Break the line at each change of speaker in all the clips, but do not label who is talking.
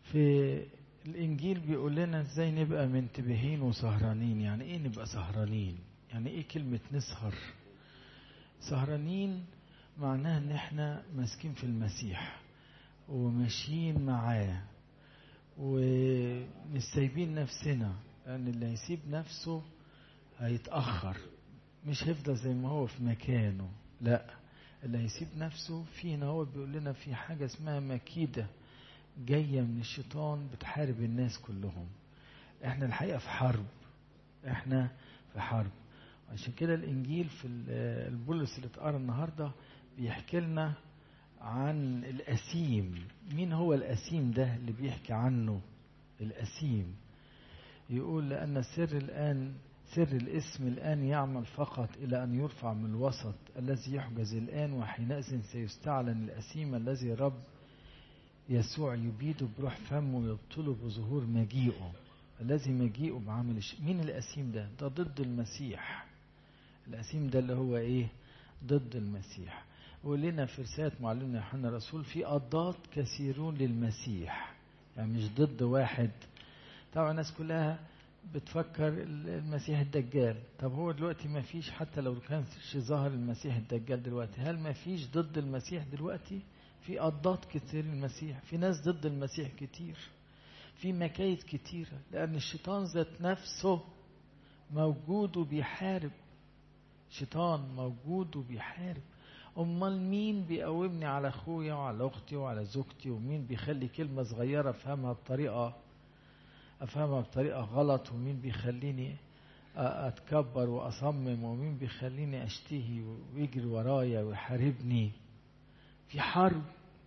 في الإنجيل بيقول لنا إزاي نبقى منتبهين وسهرانين يعني إيه نبقى سهرانين يعني إيه كلمة نسهر سهرانين معناها إن إحنا ماسكين في المسيح وماشيين معاه ومش سايبين نفسنا لأن اللي هيسيب نفسه هيتأخر مش هيفضل زي ما هو في مكانه لا اللي هيسيب نفسه فينا هو بيقول لنا في حاجة اسمها مكيدة جاية من الشيطان بتحارب الناس كلهم احنا الحقيقة في حرب احنا في حرب عشان كده الانجيل في البولس اللي اتقرا النهارده بيحكي لنا عن الاسيم مين هو الاسيم ده اللي بيحكي عنه الاسيم يقول لان السر الان سر الاسم الآن يعمل فقط إلى أن يرفع من الوسط الذي يحجز الآن وحينئذ سيستعلن الأسيم الذي رب يسوع يبيده بروح فمه ويبطله بظهور مجيئه الذي مجيئه بعمل الش... مين الأسيم ده؟ ده ضد المسيح الأسيم ده اللي هو إيه؟ ضد المسيح ولنا في رسالة معلمنا يوحنا الرسول في قضات كثيرون للمسيح يعني مش ضد واحد طبعا الناس كلها بتفكر المسيح الدجال طب هو دلوقتي ما فيش حتى لو كانش ظهر المسيح الدجال دلوقتي هل ما فيش ضد المسيح دلوقتي في قضات كتير المسيح في ناس ضد المسيح كتير في مكايد كتيرة لأن الشيطان ذات نفسه موجود وبيحارب شيطان موجود وبيحارب أمال مين بيقومني على أخويا وعلى أختي وعلى زوجتي ومين بيخلي كلمة صغيرة أفهمها بطريقة افهمها بطريقه غلط ومين بيخليني اتكبر واصمم ومين بيخليني اشتهي ويجري ورايا ويحاربني في حرب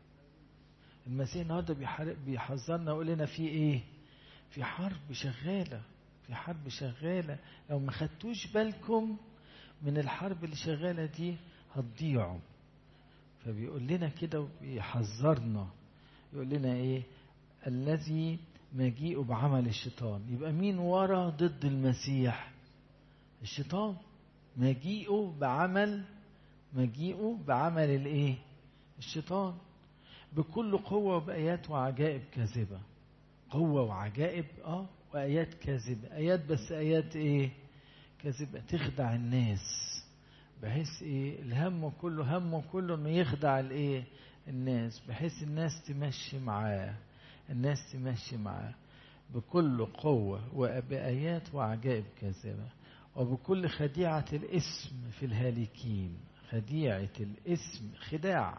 المسيح النهارده بيحذرنا يقول لنا في ايه في حرب شغاله في حرب شغاله لو ما خدتوش بالكم من الحرب اللي شغاله دي هتضيعوا فبيقول لنا كده وبيحذرنا يقول لنا ايه الذي مجيئه بعمل الشيطان يبقى مين ورا ضد المسيح الشيطان مجيئه بعمل مجيئه بعمل الايه الشيطان بكل قوة وبآيات وعجائب كاذبة قوة وعجائب اه وآيات كاذبة آيات بس آيات ايه كاذبة تخدع الناس بحيث ايه الهم كله همه كله انه يخدع الايه الناس بحيث الناس تمشي معاه الناس تمشي معاه بكل قوة وبآيات وعجائب كاذبة وبكل خديعة الاسم في الهالكين خديعة الاسم خداع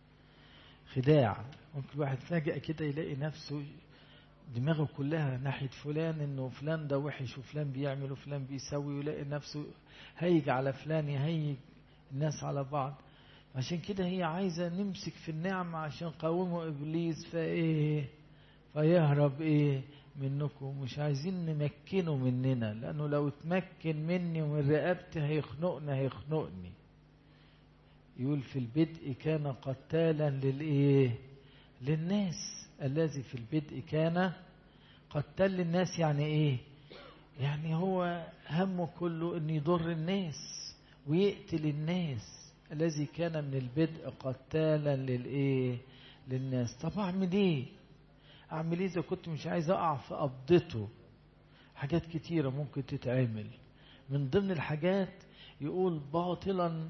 خداع ممكن واحد فجأة كده يلاقي نفسه دماغه كلها ناحية فلان انه فلان ده وحش وفلان بيعمل وفلان بيسوي ويلاقي نفسه هيج على فلان يهيج الناس على بعض عشان كده هي عايزة نمسك في النعمة عشان قاوموا إبليس فإيه فيهرب إيه منكم مش عايزين نمكنه مننا لأنه لو اتمكن مني ومن رقبتي هيخنقني هيخنقني يقول في البدء كان قتالا للإيه للناس الذي في البدء كان قتال للناس يعني إيه يعني هو همه كله أن يضر الناس ويقتل الناس الذي كان من البدء قتالا للايه للناس طب اعمل ايه اعمل ايه اذا كنت مش عايز اقع في قبضته حاجات كتيره ممكن تتعمل من ضمن الحاجات يقول باطلا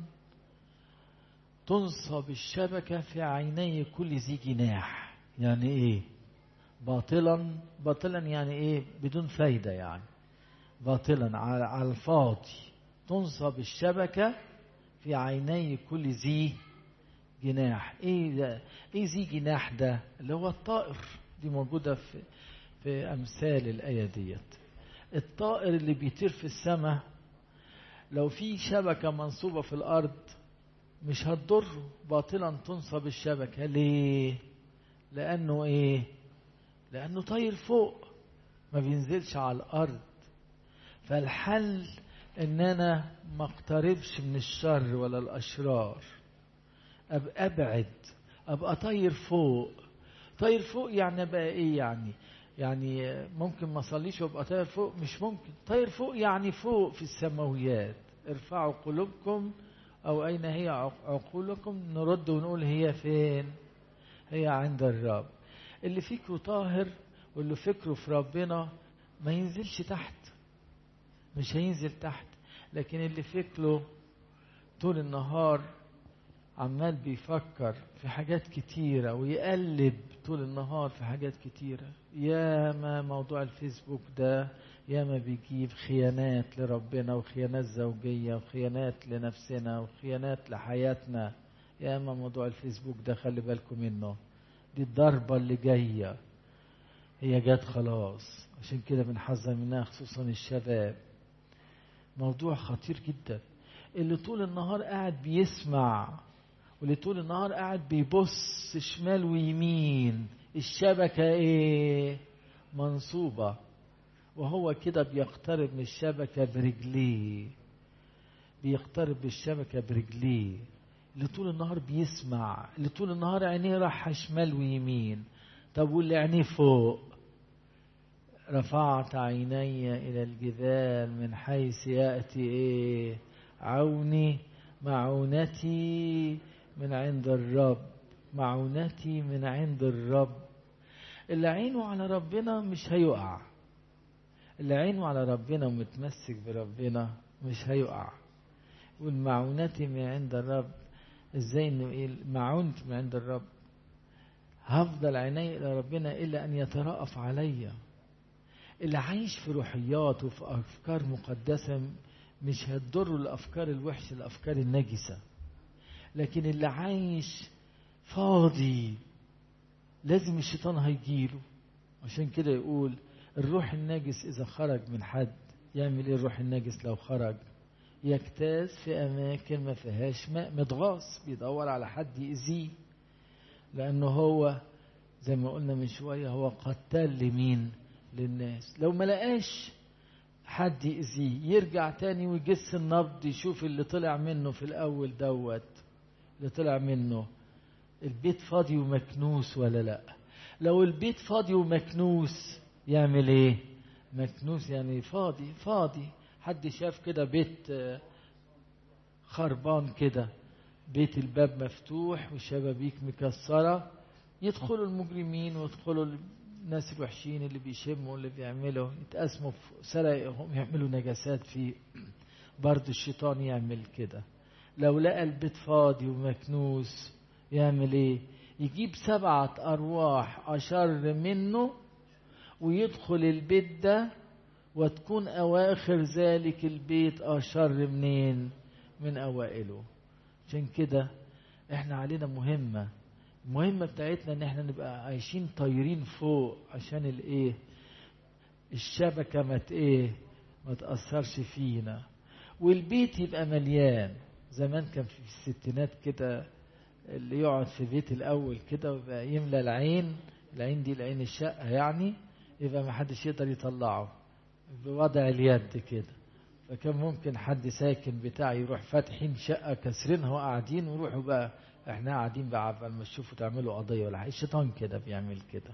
تنصب الشبكة في عيني كل ذي جناح يعني ايه باطلا باطلا يعني ايه بدون فايدة يعني باطلا على الفاضي تنصب الشبكة في عيني كل ذي جناح ايه ده ايه ذي جناح ده اللي هو الطائر دي موجودة في في امثال الايه ديت الطائر اللي بيطير في السماء لو في شبكة منصوبة في الارض مش هتضره باطلا تنصب الشبكة ليه لانه ايه لانه طاير فوق ما بينزلش على الارض فالحل ان انا ما اقتربش من الشر ولا الاشرار ابقى ابعد ابقى طاير فوق طاير فوق يعني بقى ايه يعني يعني ممكن ما اصليش وابقى طاير فوق مش ممكن طاير فوق يعني فوق في السماويات ارفعوا قلوبكم او اين هي عقولكم نرد ونقول هي فين هي عند الرب اللي فكره طاهر واللي فكره في ربنا ما ينزلش تحت مش هينزل تحت لكن اللي فكره طول النهار عمال بيفكر في حاجات كتيرة ويقلب طول النهار في حاجات كتيرة يا ما موضوع الفيسبوك ده يا ما بيجيب خيانات لربنا وخيانات زوجية وخيانات لنفسنا وخيانات لحياتنا يا ما موضوع الفيسبوك ده خلي بالكم منه دي الضربة اللي جاية هي جت خلاص عشان كده بنحذر منها خصوصا الشباب موضوع خطير جدا اللي طول النهار قاعد بيسمع واللي طول النهار قاعد بيبص شمال ويمين الشبكة ايه منصوبة وهو كده بيقترب من الشبكة برجليه بيقترب بالشبكة برجليه اللي طول النهار بيسمع اللي طول النهار عينيه رايحة شمال ويمين طب واللي عينيه فوق رفعت عيني إلى الجبال من حيث يأتي إيه عوني معونتي من عند الرب معونتي من عند الرب اللي عينه على ربنا مش هيقع اللي عينه على ربنا ومتمسك بربنا مش هيقع والمعونتي من عند الرب ازاي انه ايه معونتي من عند الرب هفضل عيني الى ربنا الا ان يترأف عليا اللي عايش في روحيات وفي افكار مقدسه مش هتضره الافكار الوحشه الافكار النجسه لكن اللي عايش فاضي لازم الشيطان هيجيله عشان كده يقول الروح النجس اذا خرج من حد يعمل ايه الروح النجس لو خرج يجتاز في اماكن ما فيهاش ماء متغاص بيدور على حد يأذيه لانه هو زي ما قلنا من شويه هو قتال لمين للناس لو ما لقاش حد يأذيه يرجع تاني ويجس النبض يشوف اللي طلع منه في الأول دوت اللي طلع منه البيت فاضي ومكنوس ولا لا لو البيت فاضي ومكنوس يعمل ايه مكنوس يعني فاضي فاضي حد شاف كده بيت خربان كده بيت الباب مفتوح والشبابيك مكسرة يدخلوا المجرمين ويدخلوا الناس الوحشين اللي بيشموا اللي بيعملوا يتقسموا في سرقهم يعملوا نجاسات فيه برضه الشيطان يعمل كده لو لقى البيت فاضي ومكنوس يعمل ايه يجيب سبعة أرواح أشر منه ويدخل البيت ده وتكون أواخر ذلك البيت أشر منين من أوائله عشان كده احنا علينا مهمة المهمة بتاعتنا ان احنا نبقى عايشين طايرين فوق عشان الايه الشبكة ما ايه ما تأثرش فينا والبيت يبقى مليان زمان كان في الستينات كده اللي يقعد في بيت الاول كده ويبقى يملى العين العين دي العين الشقة يعني يبقى ما حدش يقدر يطلعه بوضع اليد كده فكان ممكن حد ساكن بتاعي يروح فاتحين شقة كسرينها وقاعدين ويروحوا بقى احنا قاعدين بقى عبال ما تشوفوا تعملوا قضية ولا حاجة الشيطان كده بيعمل كده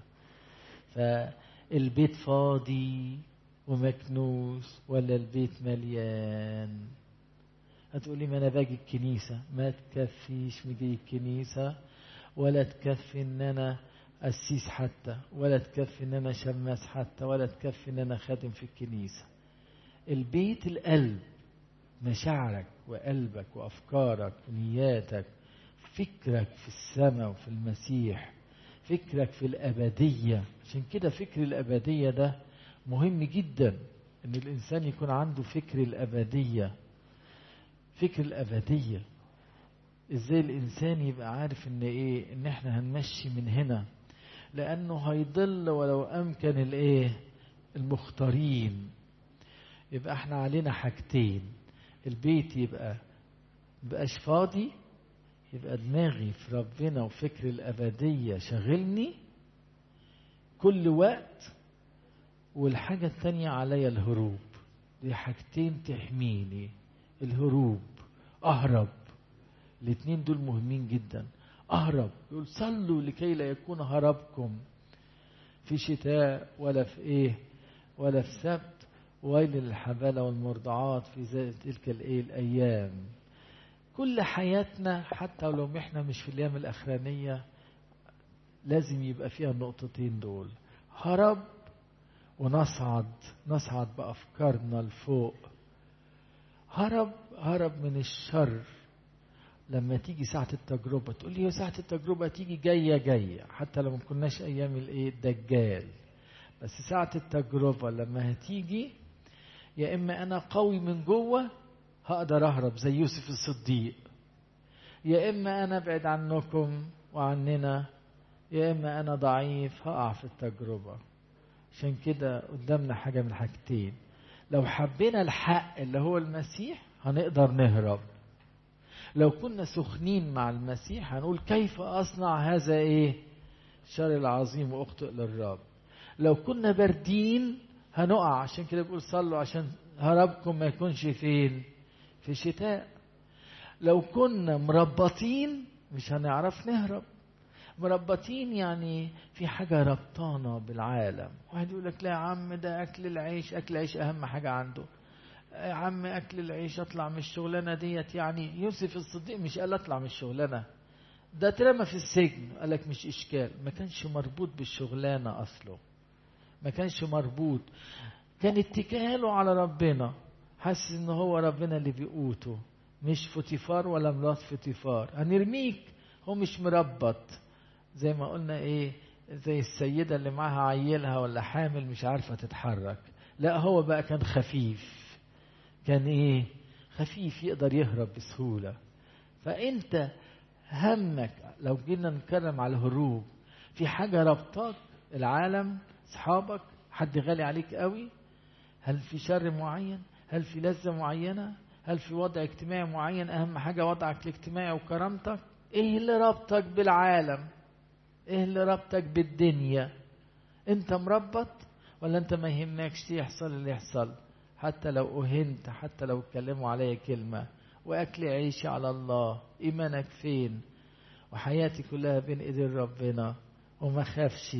فالبيت فاضي ومكنوس ولا البيت مليان هتقولي ما انا باجي الكنيسة ما تكفيش مجي الكنيسة ولا تكفي ان انا قسيس حتى ولا تكفي ان انا شماس حتى ولا تكفي ان انا خادم في الكنيسة البيت القلب مشاعرك وقلبك وافكارك ونياتك فكرك في السماء وفي المسيح فكرك في الأبدية عشان كده فكر الأبدية ده مهم جدا ان الانسان يكون عنده فكر الأبدية فكر الأبدية ازاي الانسان يبقى عارف ان ايه ان احنا هنمشي من هنا لانه هيضل ولو امكن الايه المختارين يبقى احنا علينا حاجتين البيت يبقى مبقاش فاضي يبقى دماغي في ربنا وفكر الأبدية شغلني كل وقت والحاجة التانية عليا الهروب دي حاجتين تحميني الهروب أهرب الاتنين دول مهمين جدا أهرب يقول صلوا لكي لا يكون هربكم في شتاء ولا في إيه ولا في سبت ويل للحبالة والمرضعات في تلك الإيه الأيام كل حياتنا حتى لو احنا مش في الايام الاخرانيه لازم يبقى فيها النقطتين دول هرب ونصعد نصعد بأفكارنا لفوق هرب هرب من الشر لما تيجي ساعة التجربة تقول لي ساعة التجربة تيجي جاية جاية حتى لو ما كناش أيام الإيه الدجال بس ساعة التجربة لما هتيجي يا إما أنا قوي من جوه هقدر أهرب زي يوسف الصديق يا إما أنا أبعد عنكم وعننا يا إما أنا ضعيف هقع في التجربة عشان كده قدامنا حاجة من حاجتين لو حبينا الحق اللي هو المسيح هنقدر نهرب لو كنا سخنين مع المسيح هنقول كيف أصنع هذا إيه الشر العظيم وأخطئ للرب لو كنا باردين هنقع عشان كده بيقول صلوا عشان هربكم ما يكونش فين في الشتاء لو كنا مربطين مش هنعرف نهرب مربطين يعني في حاجة ربطانة بالعالم واحد يقول لك لا يا عم ده أكل العيش أكل العيش أهم حاجة عنده يا عم أكل العيش أطلع من الشغلانة ديت يعني يوسف الصديق مش قال أطلع من الشغلانة ده اترمى في السجن قال لك مش إشكال ما كانش مربوط بالشغلانة أصله ما كانش مربوط كان اتكاله على ربنا حاسس ان هو ربنا اللي بيقوته مش فوتيفار ولا مرات فوتيفار هنرميك هو مش مربط زي ما قلنا ايه زي السيدة اللي معاها عيلها ولا حامل مش عارفة تتحرك لا هو بقى كان خفيف كان ايه خفيف يقدر يهرب بسهولة فانت همك لو جينا نتكلم على الهروب في حاجة ربطاك العالم اصحابك حد غالي عليك قوي هل في شر معين هل في لذة معينة هل في وضع اجتماعي معين اهم حاجة وضعك الاجتماعي وكرامتك ايه اللي ربطك بالعالم ايه اللي ربطك بالدنيا انت مربط ولا انت ما يهمكش يحصل اللي يحصل حتى لو اهنت حتى لو اتكلموا عليا كلمة واكل عيشي على الله ايمانك فين وحياتي كلها بين ايدين ربنا وما خافش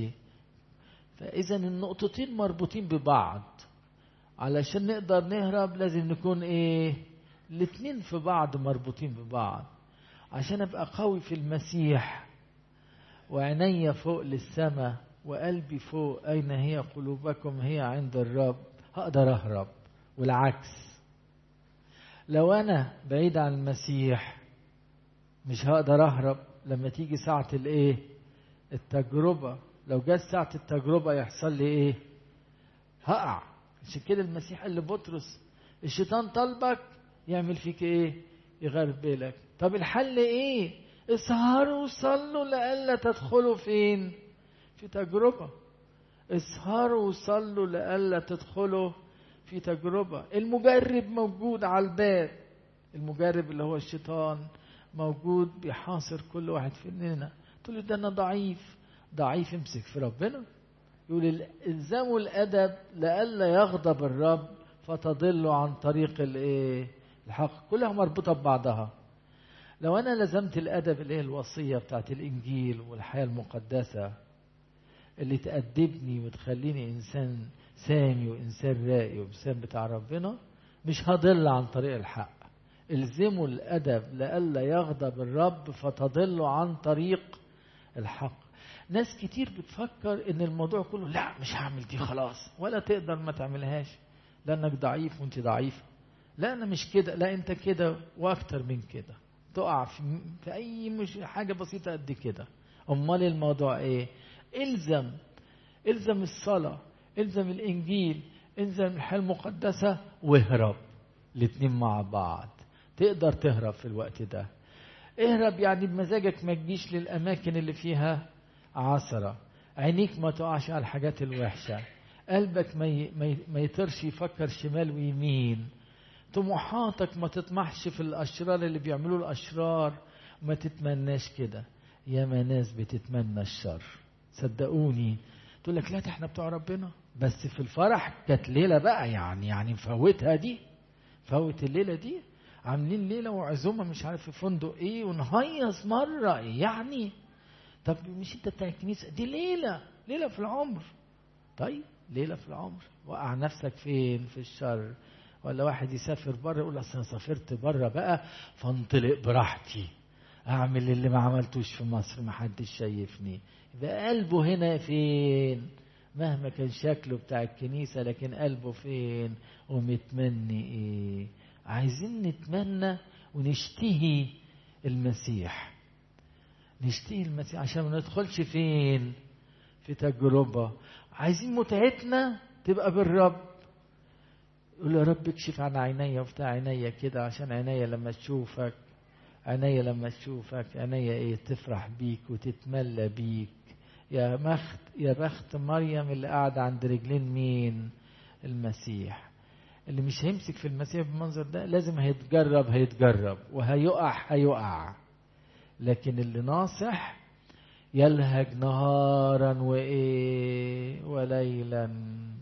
فاذا النقطتين مربوطين ببعض علشان نقدر نهرب لازم نكون ايه الاتنين في بعض مربوطين ببعض عشان ابقى قوي في المسيح وعيني فوق للسماء وقلبي فوق اين هي قلوبكم هي عند الرب هقدر اهرب والعكس لو انا بعيد عن المسيح مش هقدر اهرب لما تيجي ساعة الايه التجربة لو جت ساعة التجربة يحصل لي ايه هقع عشان كده المسيح قال لبطرس الشيطان طلبك يعمل فيك ايه يغربلك طب الحل ايه اسهروا وصلوا لئلا تدخلوا فين في تجربة اسهروا وصلوا لئلا تدخلوا في تجربة المجرب موجود على الباب المجرب اللي هو الشيطان موجود بيحاصر كل واحد فينا تقول له ده انا ضعيف ضعيف امسك في ربنا يقول الزموا الادب لئلا يغضب الرب فتضلوا عن طريق الايه الحق كلها مربوطه ببعضها لو انا لزمت الادب اللي هي الوصيه بتاعت الانجيل والحياه المقدسه اللي تأدبني وتخليني انسان سامي وانسان راقي وانسان بتاع ربنا مش هضل عن طريق الحق الزموا الادب لئلا يغضب الرب فتضلوا عن طريق الحق ناس كتير بتفكر ان الموضوع كله لا مش هعمل دي خلاص ولا تقدر ما تعملهاش لانك ضعيف وانت ضعيفه لا انا مش كده لا انت كده واكتر من كده تقع في, في اي مش حاجه بسيطه قد كده امال الموضوع ايه الزم الزم الصلاه الزم الانجيل الزم الحياه المقدسه واهرب الاتنين مع بعض تقدر تهرب في الوقت ده اهرب يعني بمزاجك ما تجيش للاماكن اللي فيها عثرة عينيك ما تقعش على الحاجات الوحشة قلبك ما ما يطرش يفكر شمال ويمين طموحاتك ما تطمحش في الأشرار اللي بيعملوا الأشرار ما تتمناش كده ياما ناس بتتمنى الشر صدقوني تقول لك لا ده احنا بتوع ربنا بس في الفرح كانت ليلة بقى يعني يعني مفوتها دي فوت الليلة دي عاملين ليلة وعزومة مش عارف في فندق ايه ونهيص مرة يعني طب مش انت بتاع الكنيسة دي ليلة ليلة في العمر طيب ليلة في العمر وقع نفسك فين في الشر ولا واحد يسافر بره يقول اصل انا سافرت بره بقى فانطلق براحتي هعمل اللي ما عملتوش في مصر ما حدش شايفني يبقى قلبه هنا فين مهما كان شكله بتاع الكنيسة لكن قلبه فين ومتمني ايه عايزين نتمنى ونشتهي المسيح نشتهي المسيح عشان ما ندخلش فين في تجربة عايزين متعتنا تبقى بالرب يقول يا رب اكشف عن عينيا وفتح عينيا كده عشان عينيا لما تشوفك عينيا لما تشوفك عينيا ايه تفرح بيك وتتملى بيك يا بخت يا بخت مريم اللي قاعدة عند رجلين مين المسيح اللي مش هيمسك في المسيح بالمنظر ده لازم هيتجرب هيتجرب وهيقع هيقع لكن اللي ناصح يلهج نهارا وايه وليلا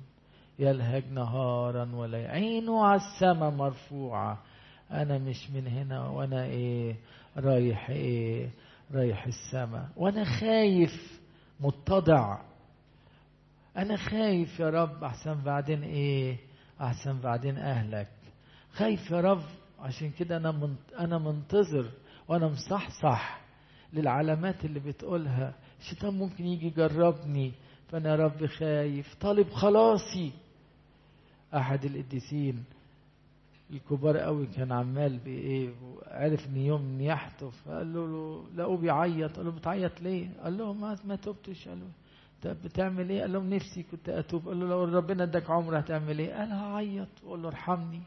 يلهج نهارا وليلا عينه على السماء مرفوعة انا مش من هنا وانا ايه رايح ايه رايح السماء وانا خايف متضع انا خايف يا رب احسن بعدين ايه احسن بعدين اهلك خايف يا رب عشان كده انا من انا منتظر وانا مصحصح للعلامات اللي بتقولها الشيطان ممكن يجي يجربني فانا يا رب خايف طالب خلاصي احد القديسين الكبار قوي كان عمال بايه عرف ان يوم نياحته فقال له لقوه بيعيط قال له بتعيط ليه؟ قال له ما ما تبتش قال له طب بتعمل ايه؟ قال لهم نفسي كنت اتوب قال له لو ربنا اداك عمر هتعمل ايه؟ قال هعيط وقول له ارحمني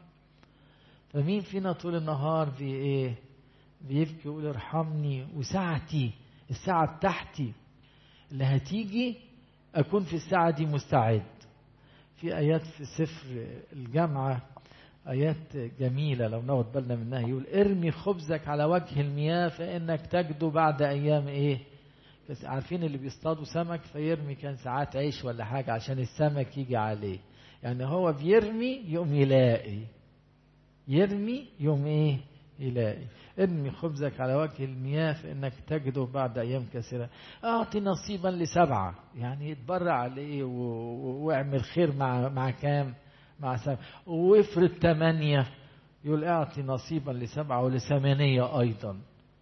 فمين فينا طول النهار بي ايه؟ بيبكي ويقول ارحمني وساعتي الساعة بتاعتي اللي هتيجي أكون في الساعة دي مستعد في آيات في سفر الجامعة آيات جميلة لو ناخد بالنا منها يقول ارمي خبزك على وجه المياه فإنك تجدو بعد أيام إيه عارفين اللي بيصطادوا سمك فيرمي كان ساعات عيش ولا حاجة عشان السمك يجي عليه يعني هو بيرمي يوم يلاقي يرمي يوم ايه يلاقي ارمي خبزك على وجه المياه فانك تجده بعد ايام كثيره اعطي نصيبا لسبعه يعني يتبرع عليه واعمل خير مع مع كام مع سبعه وافرض ثمانيه يقول اعطي نصيبا لسبعه ولثمانيه ايضا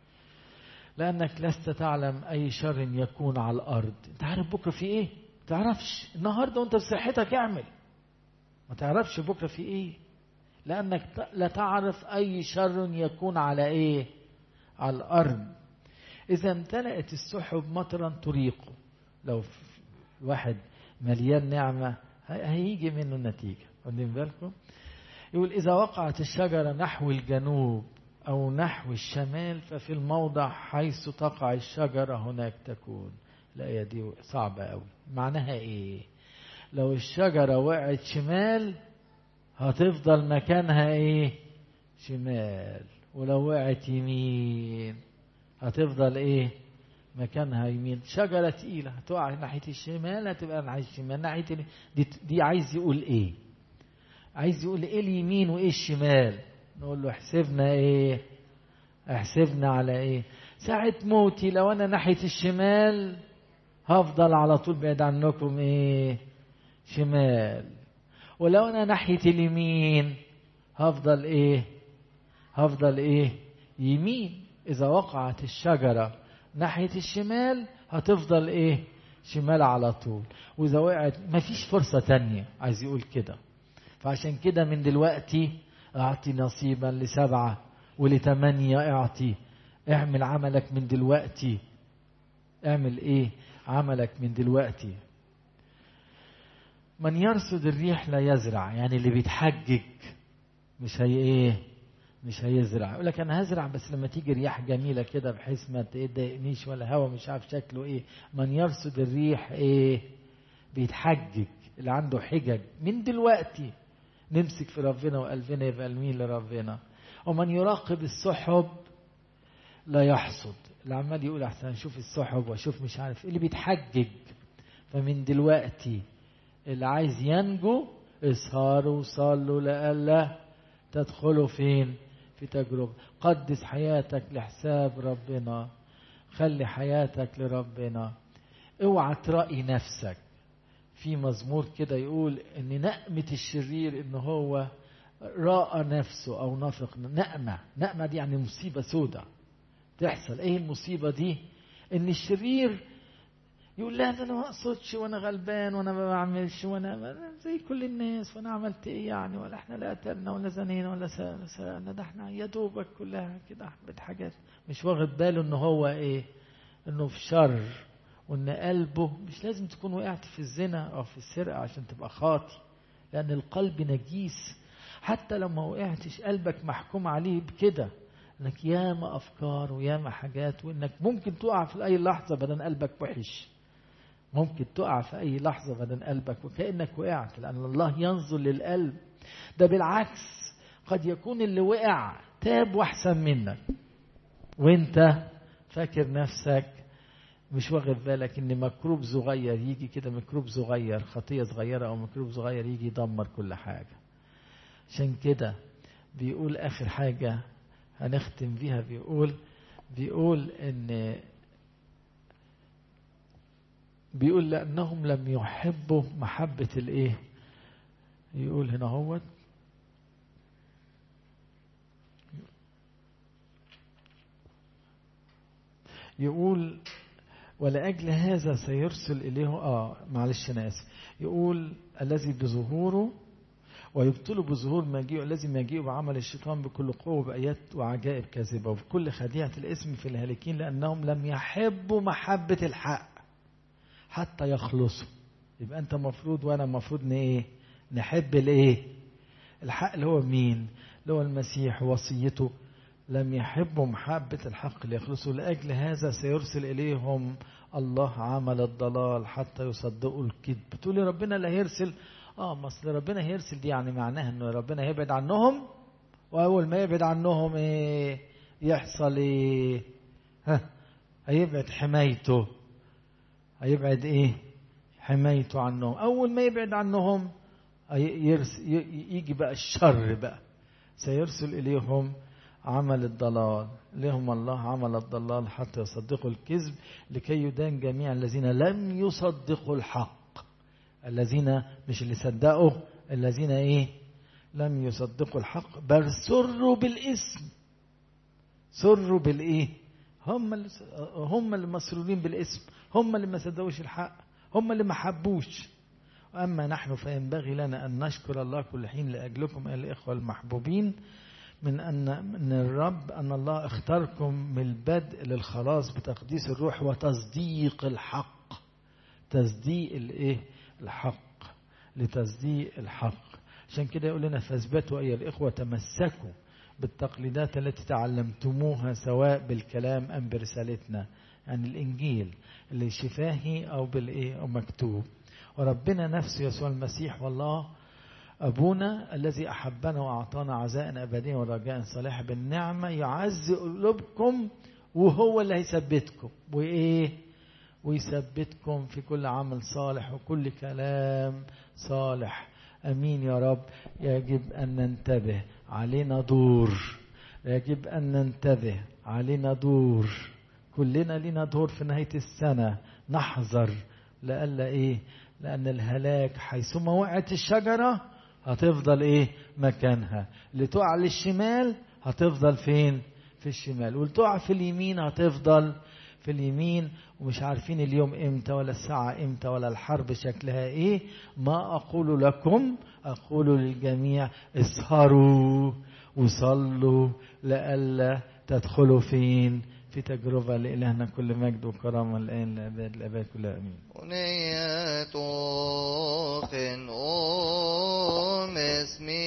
لانك لست تعلم اي شر يكون على الارض انت عارف بكره في ايه تعرفش النهارده وانت بصحتك اعمل ما تعرفش بكره في ايه لأنك لا تعرف أي شر يكون على إيه على الأرض إذا امتلأت السحب مطرا تريقه لو واحد مليان نعمة هيجي منه النتيجة واخدين بالكم يقول إذا وقعت الشجرة نحو الجنوب أو نحو الشمال ففي الموضع حيث تقع الشجرة هناك تكون الآية دي صعبة أوي معناها إيه لو الشجرة وقعت شمال هتفضل مكانها ايه شمال ولو وقعت يمين هتفضل ايه مكانها يمين شجرة تقيلة هتقع ناحية الشمال هتبقى ناحية الشمال ناحية دي, دي عايز يقول ايه عايز يقول ايه اليمين وايه الشمال نقول له احسبنا ايه احسبنا على ايه ساعة موتي لو انا ناحية الشمال هفضل على طول بعيد عنكم ايه شمال ولو انا ناحيه اليمين هفضل ايه هفضل ايه يمين اذا وقعت الشجره ناحيه الشمال هتفضل ايه شمال على طول واذا وقعت مفيش فرصه تانية عايز يقول كده فعشان كده من دلوقتي اعطي نصيبا لسبعه ولثمانيه اعطي اعمل عملك من دلوقتي اعمل ايه عملك من دلوقتي من يرصد الريح لا يزرع يعني اللي بيتحجج مش هي ايه مش هيزرع يقول لك انا هزرع بس لما تيجي رياح جميله كده بحيث ما تضايقنيش ولا هوا مش عارف شكله ايه من يرصد الريح ايه بيتحجج اللي عنده حجج من دلوقتي نمسك في ربنا وقلبنا يبقى المين لربنا ومن يراقب السحب لا يحصد اللي عمال يقول احسن اشوف السحب واشوف مش عارف ايه اللي بيتحجج فمن دلوقتي اللي عايز ينجو اسهروا وصلوا لألا تدخلوا فين في تجربة قدس حياتك لحساب ربنا خلي حياتك لربنا اوعى ترأي نفسك في مزمور كده يقول ان نقمة الشرير ان هو رأى نفسه او نفق نقمة نقمة دي يعني مصيبة سودة تحصل ايه المصيبة دي ان الشرير يقول لا ده انا ما اقصدش وانا غلبان وانا ما بعملش وانا زي كل الناس وانا عملت ايه يعني ولا احنا لا قتلنا ولا زنينا ولا سرقنا ده احنا يا دوبك كلها كده حبة حاجات مش واخد باله ان هو ايه انه في شر وان قلبه مش لازم تكون وقعت في الزنا او في السرقة عشان تبقى خاطي لان القلب نجيس حتى لو ما وقعتش قلبك محكوم عليه بكده انك ياما افكار وياما حاجات وانك ممكن تقع في اي لحظه بدل قلبك وحش ممكن تقع في اي لحظه بدل قلبك وكانك وقعت لان الله ينظر للقلب ده بالعكس قد يكون اللي وقع تاب واحسن منك وانت فاكر نفسك مش واخد بالك ان ميكروب صغير يجي كده ميكروب صغير خطيه صغيره او ميكروب صغير يجي يدمر كل حاجه عشان كده بيقول اخر حاجه هنختم بيها بيقول بيقول ان بيقول لانهم لم يحبوا محبه الايه يقول هنا هوت يقول ولأجل هذا سيرسل إليه آه معلش أنا آسف يقول الذي بظهوره ويبطل بظهور مجيء الذي مجيء بعمل الشيطان بكل قوة بآيات وعجائب كاذبة وبكل خديعة الاسم في الهالكين لأنهم لم يحبوا محبة الحق حتى يخلصوا يبقى أنت مفروض وأنا مفروض ن إيه نحب الإيه الحق اللي هو مين اللي هو المسيح وصيته لم يحبوا محبة الحق ليخلصوا لأجل هذا سيرسل إليهم الله عمل الضلال حتى يصدقوا الكذب بتقول لي ربنا لا هيرسل اه ما اصل ربنا هيرسل دي يعني معناها انه ربنا هيبعد عنهم واول ما يبعد عنهم ايه يحصل ايه ها هيبعد حمايته هيبعد ايه حمايته عنهم اول ما يبعد عنهم يرس يجي بقى الشر بقى سيرسل اليهم عمل الضلال لهم الله عمل الضلال حتى يصدقوا الكذب لكي يدان جميع الذين لم يصدقوا الحق الذين مش اللي صدقوا الذين ايه لم يصدقوا الحق بل سروا بالاسم سروا بالايه هم اللي هم اللي مسرورين بالاسم هم اللي ما صدقوش الحق هم اللي ما حبوش اما نحن فينبغي لنا ان نشكر الله كل حين لاجلكم ايها الاخوه المحبوبين من ان من الرب ان الله اختاركم من البدء للخلاص بتقديس الروح وتصديق الحق تصديق الايه الحق لتصديق الحق عشان كده يقول لنا فاثبتوا أيها الإخوة تمسكوا بالتقليدات التي تعلمتموها سواء بالكلام أم برسالتنا يعني الإنجيل اللي شفاهي أو بالإيه أو مكتوب وربنا نفسه يسوع المسيح والله أبونا الذي أحبنا وأعطانا عزاء أبديا ورجاء صالح بالنعمة يعز قلوبكم وهو اللي هيثبتكم وإيه ويثبتكم في كل عمل صالح وكل كلام صالح امين يا رب يجب ان ننتبه علينا دور يجب ان ننتبه علينا دور كلنا لنا دور في نهايه السنه نحذر لألا ايه لان الهلاك حيثما وقعت الشجره هتفضل ايه مكانها اللي تقع للشمال هتفضل فين في الشمال واللي تقع في اليمين هتفضل في اليمين ومش عارفين اليوم امتى ولا الساعة امتى ولا الحرب شكلها ايه ما اقول لكم اقول للجميع اسهروا وصلوا لئلا تدخلوا فين في تجربة لإلهنا كل مجد وكرامة الآن لأباد الأباد كلها أمين
ونية أخ أم اسمي